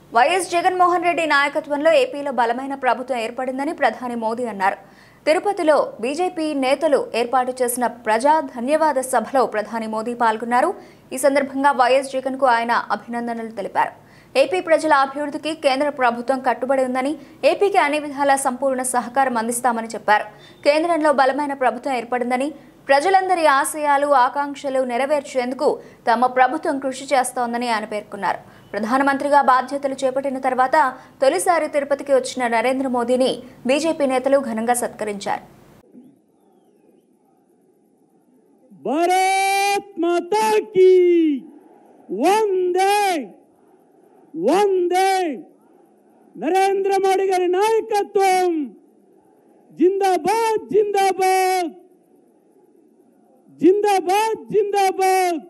YS Jaganmohan Reddy నాయకత్వంలో ఏపీలో బలమైన ప్రభుత్వం ఏర్పడిందని ప్రధాని మోదీ అన్నారు తిరుపతిలో బీజేపీ నేతలు ఏర్పాటు చేసిన ప్రజా ధన్యవాద సభలో ప్రధాని మోదీ పాల్గొన్నారు ఈ సందర్భంగా వైఎస్ జగన్ కు ఆయన అభినందనలు తెలిపారు ఏపీ ప్రజల అభివృద్ధికి కేంద్ర ప్రభుత్వం కట్టుబడి ఉందని ఏపీకి అన్ని విధాల సంపూర్ణ సహకారం అందిస్తామని చెప్పారు కేంద్రంలో బలమైన ప్రభుత్వం ఏర్పడిందని ప్రజలందరి ఆశయాలు ఆకాంక్షలు నెరవేర్చేందుకు తమ ప్రభుత్వం కృషి చేస్తోందని ఆయన పేర్కొన్నారు ప్రధానమంత్రిగా బాధ్యతలు చేపట్టిన తర్వాత తొలిసారి తిరుపతికి వచ్చిన నరేంద్ర మోదీని బీజేపీ నేతలు ఘనంగా సత్కరించారు భారత్ మాతా కీ వందే వందే నరేంద్ర మోడీ గారి నాయకత్వం జిందాబాద్ జిందాబాద్ జిందాబాద్ జిందాబాద్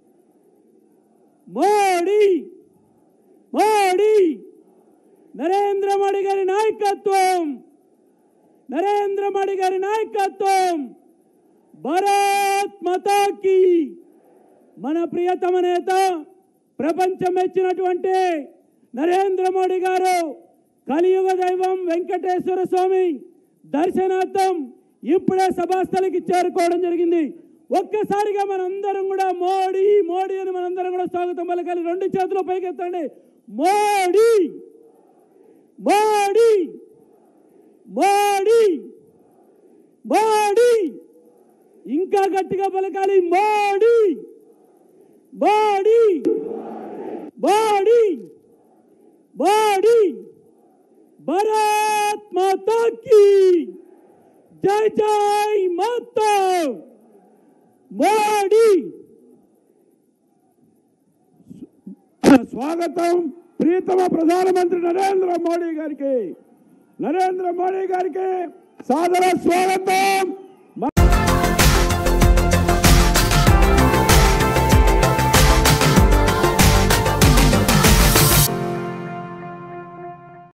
మోడీ మోడీ నరేంద్ర మోడీ గారి నాయకత్వం నరేంద్ర మోడీ గారి నాయకత్వం భారత్ మాతాకి మన ప్రియతమ నేత ప్రపంచం మెచ్చినటువంటి నరేంద్ర మోడీ గారు కలియుగ దైవం వెంకటేశ్వర స్వామి దర్శనార్థం ఇప్పుడే సభాస్థలికి చేరుకోవడం జరిగింది ఒక్కసారిగా మనందరం కూడా మోడీ మోడీ అని మనందరం కూడా స్వాగతం పలకాలి రెండు చేతులు పైకెత్తండి మోడీ మోడీ మోడీ మోడీ ఇంకా గట్టిగా పలకాలి మోడీ మోడీ మోడీ మోడీ భారత్ మాతా కీ జై జై మాతా మోడీ స్వాగతం ప్రియతమ ప్రధానమంత్రి నరేంద్ర మోడీ గారికి నరేంద్ర మోడీ గారికి సాదర స్వాగతం